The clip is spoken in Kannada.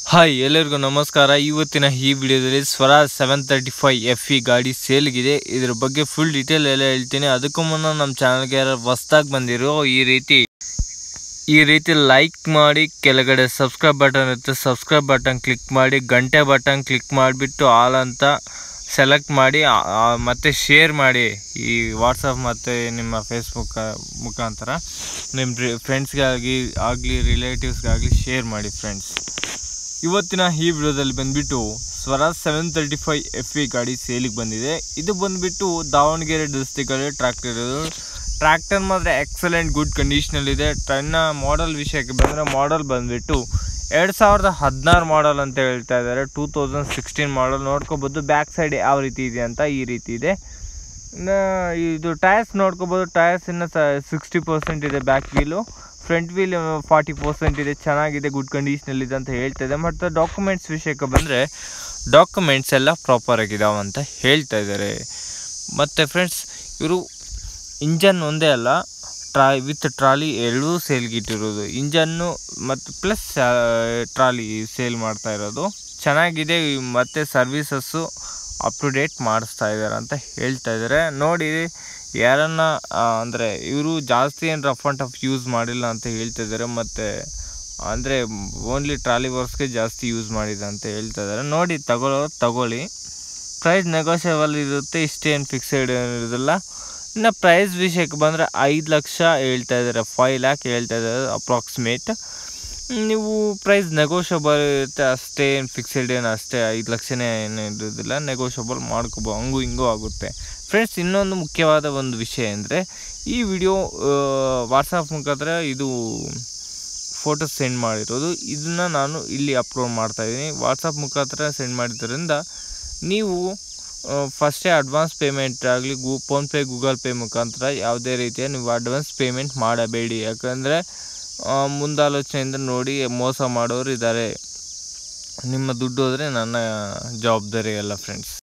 ಹಾಯ್ ಎಲ್ಲರಿಗೂ ನಮಸ್ಕಾರ ಇವತ್ತಿನ ಈ ವಿಡಿಯೋದಲ್ಲಿ Swaraj seven thirty five F E ಗಾಡಿ ಸೇಲ್ಗಿದೆ ಇದ್ರ ಬಗ್ಗೆ ಫುಲ್ ಡೀಟೇಲ್ ಎಲ್ಲ ಹೇಳ್ತೀನಿ ಅದಕ್ಕೂ ಮುನ್ನ ನಮ್ಮ ಚಾನಲ್ಗೆ ಯಾರು ಹೊಸ್ದಾಗಿ ಬಂದಿರೋ ಈ ರೀತಿ ಈ ರೀತಿ ಲೈಕ್ ಮಾಡಿ ಕೆಳಗಡೆ ಸಬ್ಸ್ಕ್ರೈಬ್ ಬಟನ್ ಇರುತ್ತೆ ಸಬ್ಸ್ಕ್ರೈಬ್ ಬಟನ್ ಕ್ಲಿಕ್ ಮಾಡಿ ಗಂಟೆ ಬಟನ್ ಕ್ಲಿಕ್ ಮಾಡಿಬಿಟ್ಟು ಆಲ್ ಅಂತ ಸೆಲೆಕ್ಟ್ ಮಾಡಿ ಆ- ಆ- ಮತ್ತೆ ಶೇರ್ ಮಾಡಿ ಈ ವಾಟ್ಸಪ್ ಮತ್ತು ನಿಮ್ಮ ಫೇಸ್ಬುಕ್ ಮುಖಾಂತರ ನಿಮ್ಮ ಫ್ರೆಂಡ್ಸ್ಗಾಗಿ ಆಗಲಿ ರಿಲೇಟಿವ್ಸ್ಗಾಗಲಿ ಶೇರ್ ಮಾಡಿ ಫ್ರೆಂಡ್ಸ್ ಇವತ್ತಿನ ಈ ವಿಡಿಯೋದಲ್ಲಿ ಬಂದ್ಬಿಟ್ಟು Swaraj seven thirty five F E ಗಾಡಿ ಸೇಲಿಗೆ ಬಂದಿದೆ ಇದು ಬಂದ್ಬಿಟ್ಟು ದಾವಣಗೆರೆ ಡಿಸ್ಟಿಕಲ್ಲಿ ಟ್ರ್ಯಾಕ್ಟರ್ ಇರೋದು ಟ್ರ್ಯಾಕ್ಟರ್ ಮಾತ್ರ ಎಕ್ಸಲೆಂಟ್ ಗುಡ್ ಕಂಡೀಷನಲ್ಲಿದೆ ಟನ್ನ ಮಾಡಲ್ ವಿಷಯಕ್ಕೆ ಬಂದರೆ ಮಾಡಲ್ ಬಂದ್ಬಿಟ್ಟು ಎರಡು ಸಾವಿರದ ಹದಿನಾರು ಮಾಡಲ್ ಅಂತ ಹೇಳ್ತಾ ಇದ್ದಾರೆ ಟೂ ತೌಸಂಡ್ ಸಿಕ್ಸ್ಟೀನ್ ಮಾಡಲ್ ನೋಡ್ಕೋಬೋದು ಬ್ಯಾಕ್ ಸೈಡ್ ಯಾವ ರೀತಿ ಇದೆ ಅಂತ ಈ ರೀತಿ ಇದೆ ಇನ್ನು ಇದು ಟೈರ್ಸ್ ನೋಡ್ಕೋಬೋದು ಟೈರ್ಸ್ ಇನ್ನು ಸಿಕ್ಸ್ಟಿ ಪರ್ಸೆಂಟ್ ಇದೆ back wheel front wheel forty percent ಇದೆ ಚೆನ್ನಾಗಿದೆ ಗುಡ್ ಕಂಡೀಷನಲ್ಲಿದೆ ಅಂತ ಹೇಳ್ತಾ ಇದೆ ಮತ್ತು ಡಾಕ್ಯುಮೆಂಟ್ಸ್ ವಿಷಯಕ್ಕೆ ಬಂದರೆ ಡಾಕ್ಯುಮೆಂಟ್ಸ್ ಎಲ್ಲ ಪ್ರಾಪರ್ ಆಗಿದಾವೆ ಅಂತ ಹೇಳ್ತಾ ಇದ್ದಾರೆ ಮತ್ತು ಫ್ರೆಂಡ್ಸ್ ಇವರು ಇಂಜನ್ ಒಂದೇ ಅಲ್ಲ ಟ್ರಾ ವಿತ್ ಟ್ರಾಲಿ ಎರಡೂ ಸೇಲ್ಗೆ ಇಟ್ಟಿರೋದು ಇಂಜನ್ನು ಮತ್ತು ಪ್ಲಸ್ ಟ್ರಾಲಿ ಸೇಲ್ ಮಾಡ್ತಾ ಇರೋದು ಚೆನ್ನಾಗಿದೆ ಮತ್ತು ಸರ್ವೀಸಸ್ಸು ಅಪ್ ಟು ಡೇಟ್ ಮಾಡಿಸ್ತಾ ಇದ್ದಾರೆ ಅಂತ ಹೇಳ್ತಾ ಇದ್ದಾರೆ ನೋಡಿ ಯಾರನ್ನ ಅಂದರೆ ಇವರು ಜಾಸ್ತಿ ಏನು ರಫ್ ಆ್ಯಂಡ್ ಟಫ್ ಯೂಸ್ ಮಾಡಿಲ್ಲ ಅಂತ ಹೇಳ್ತಾ ಇದ್ದಾರೆ ಮತ್ತು ಅಂದರೆ ಓನ್ಲಿ ಟ್ರಾಲಿ ವರ್ಕ್ಸ್ಗೆ ಜಾಸ್ತಿ ಯೂಸ್ ಮಾಡಿದೆ ಅಂತ ಹೇಳ್ತಾ ಇದ್ದಾರೆ ನೋಡಿ ತಗೊಳ್ಳೋರು ತಗೊಳ್ಳಿ ಪ್ರೈಸ್ ನೆಗೋಷಿಯಬಲ್ ಇರುತ್ತೆ ಇಷ್ಟೇನು ಫಿಕ್ಸೆಡ್ ಇರೋದಿಲ್ಲ ಇನ್ನು ಪ್ರೈಸ್ ವಿಷಯಕ್ಕೆ ಬಂದರೆ ಐದು ಲಕ್ಷ ಹೇಳ್ತಾ ಇದ್ದಾರೆ ಫೈವ್ ಲ್ಯಾಕ್ ಹೇಳ್ತಾ ಇದ್ದಾರೆ ಅಪ್ರಾಕ್ಸಿಮೇಟ್ ನೀವು ಪ್ರೈಸ್ ನೆಗೋಷಿಯಬಲ್ ಇರುತ್ತೆ ಅಷ್ಟೇ ಏನು ಫಿಕ್ಸೆಡ್ ಏನು ಅಷ್ಟೇ ಐದು ಲಕ್ಷನೇ ಏನು ಇರೋದಿಲ್ಲ ನೆಗೋಷಿಯಬಲ್ ಮಾಡ್ಕೋಬೋದು ಹಂಗೂ ಹಿಂಗೂ ಆಗುತ್ತೆ ಫ್ರೆಂಡ್ಸ್ ಇನ್ನೊಂದು ಮುಖ್ಯವಾದ ಒಂದು ವಿಷಯ ಅಂದರೆ ಈ ವಿಡಿಯೋ ವಾಟ್ಸಪ್ ಮುಖಾಂತರ ಇದು ಫೋಟೋ ಸೆಂಡ್ ಮಾಡಿರೋದು ಇದನ್ನು ನಾನು ಇಲ್ಲಿ ಅಪ್ಲೋಡ್ ಮಾಡ್ತಾಯಿದ್ದೀನಿ ವಾಟ್ಸಪ್ ಮುಖಾಂತರ ಸೆಂಡ್ ಮಾಡಿದ್ದರಿಂದ ನೀವು ಫಸ್ಟೇ ಅಡ್ವಾನ್ಸ್ ಪೇಮೆಂಟ್ ಆಗಲಿ ಗೂ ಫೋನ್ಪೇ ಗೂಗಲ್ ಪೇ ಮುಖಾಂತರ ಯಾವುದೇ ರೀತಿಯ ನೀವು ಅಡ್ವಾನ್ಸ್ ಪೇಮೆಂಟ್ ಮಾಡಬೇಡಿ ಯಾಕಂದರೆ ಮುಂದಾಲೋಚನೆಯಿಂದ ನೋಡಿ ಮೋಸ ಮಾಡೋರು ಇದ್ದಾರೆ ನಿಮ್ಮ ದುಡ್ಡು ಹೋದರೆ ನನ್ನ ಜವಾಬ್ದಾರಿ ಅಲ್ಲ ಫ್ರೆಂಡ್ಸ್